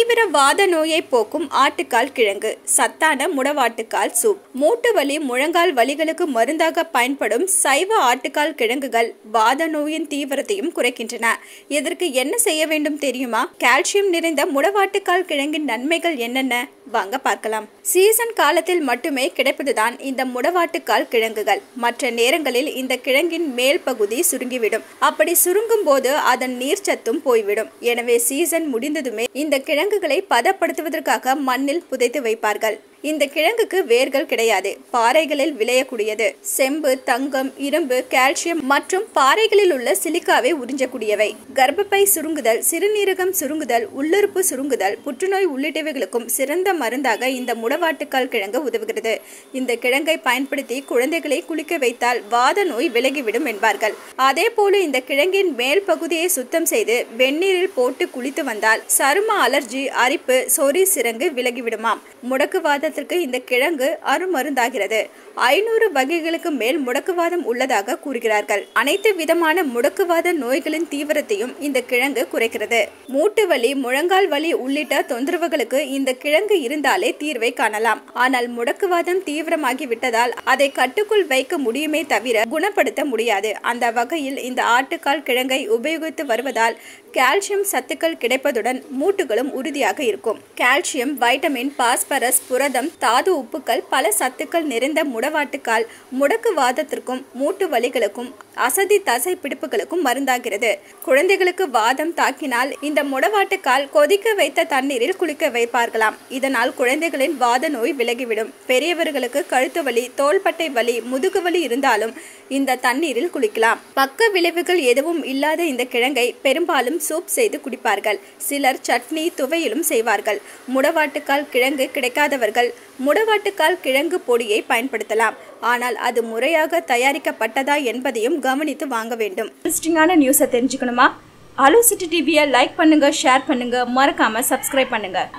தீவிர வாத நோயை போக்கும் ஆட்டுக்கால் கிழங்கு சத்தான முடவாட்டுக்கால் சூப் மூட்டு வலி முழங்கால் வலிகளுக்கு மருந்தாக பயன்படும் சைவ ஆட்டுக்கால் கிழங்குகள் வாத நோயின் தீவிரத்தையும் குறைக்கின்றன இதற்கு என்ன செய்ய வேண்டும் தெரியுமா கால்சியம் நிறைந்த முடவாட்டுக்கால் கிழங்கின் நன்மைகள் என்னென்ன வாங்க பார்க்கலாம் சீசன் காலத்தில் மட்டுமே கிடைப்பதுதான் இந்த முடவாட்டுக்கால் கிழங்குகள் மற்ற நேரங்களில் இந்த கிழங்கின் மேல் பகுதி சுருங்கிவிடும் அப்படி சுருங்கும் போது அதன் நீர்ச்சத்தும் போய்விடும் எனவே சீசன் முடிந்ததுமே இந்த கிழங்குகளை பதப்படுத்துவதற்காக மண்ணில் புதைத்து வைப்பார்கள் இந்த கிழங்குக்கு வேர்கள் கிடையாது பாறைகளில் விளையக்கூடியது செம்பு தங்கம் இரும்பு கால்சியம் மற்றும் பாறைகளில் உள்ள சிலிக்காவை உறிஞ்சக்கூடியவை கர்ப்பப்பை சுருங்குதல் சிறுநீரகம் சுருங்குதல் உள்ளுறுப்பு சுருங்குதல் புற்றுநோய் உள்ளிட்டவைகளுக்கும் சிறந்த மருந்தாக இந்த முடவாட்டுக்கால் கிழங்கு உதவுகிறது இந்த கிழங்கை பயன்படுத்தி குழந்தைகளை குளிக்க வைத்தால் வாத நோய் விலகிவிடும் என்பார்கள் அதே போல இந்த கிழங்கின் மேல் பகுதியை சுத்தம் செய்து வெந்நீரில் போட்டு குளித்து வந்தால் சரும அலர்ஜி அரிப்பு சொறி சிறங்கு விலகிவிடுமாம் முடக்குவாதத்திற்கு இந்த கிழங்கு அருமருந்தாகிறது ஐநூறு வகைகளுக்கு மேல் முடக்குவாதம் உள்ளதாக கூறுகிறார்கள் அனைத்து விதமான முடக்குவாத நோய்களின் தீவிரத்தையும் இந்த கிழங்கு குறைக்கிறது மூட்டு வலி முழங்கால் வலி உள்ளிட்ட தொந்தரவுகளுக்கு இந்த கிழங்கு இருந்தாலே தீர்வை காணலாம் ஆனால் முடக்குவாதம் தீவிரமாகி விட்டதால் அதை கட்டுக்குள் வைக்க முடியுமே தவிர குணப்படுத்த முடியாது அந்த வகையில் இந்த ஆட்டுக்கால் கிழங்கை உபயோகித்து வருவதால் கால்சியம் சத்துக்கள் கிடைப்பதுடன் மூட்டுகளும் உறுதியாக இருக்கும் கால்சியம் வைட்டமின் பாஸ்பரஸ் புரதம் தாது உப்புக்கள் பல சத்துக்கள் நிறைந்த முடவாட்டுக்கால் முடக்கு வாதத்திற்கும் மூட்டு வலிகளுக்கும் அசதி தசை பிடிப்புகளுக்கும் மருந்தாகிறது குழந்தைகளுக்கு வாதம் தாக்கினால் இந்த முடவாட்டுக்கால் கொதிக்க வைத்த தண்ணீரில் குளிக்க வைப்பார்களாம் இதனால் குழந்தைகளின் வாத நோய் விலகிவிடும் பெரியவர்களுக்கு கழுத்து வலி தோள்பட்டை வலி முதுகு வலி இருந்தாலும் இந்த தண்ணீரில் குளிக்கலாம் பக்க விளைவுகள் எதுவும் இல்லாத இந்த கிழங்கை பெரும்பாலும் சூப் செய்து குடிப்பார்கள் சிலர் சட்னி துவையிலும் செய்வார்கள் முடவாட்டுக்கால் கிழங்கு கிடைக்காதவர்கள் முடவாட்டுக்கால் கிழங்கு பொடியை பயன்படுத்தலாம் ஆனால் அது முறையாக தயாரிக்கப்பட்டதா என்பதையும் கவனித்து வாங்க வேண்டும் இன்ட்ரெஸ்டிங்கான நியூஸை தெரிஞ்சுக்கணுமா அலோ சிட்டி டிவியை லைக் பண்ணுங்க ஷேர் பண்ணுங்க மறக்காம சப்ஸ்கிரைப் பண்ணுங்க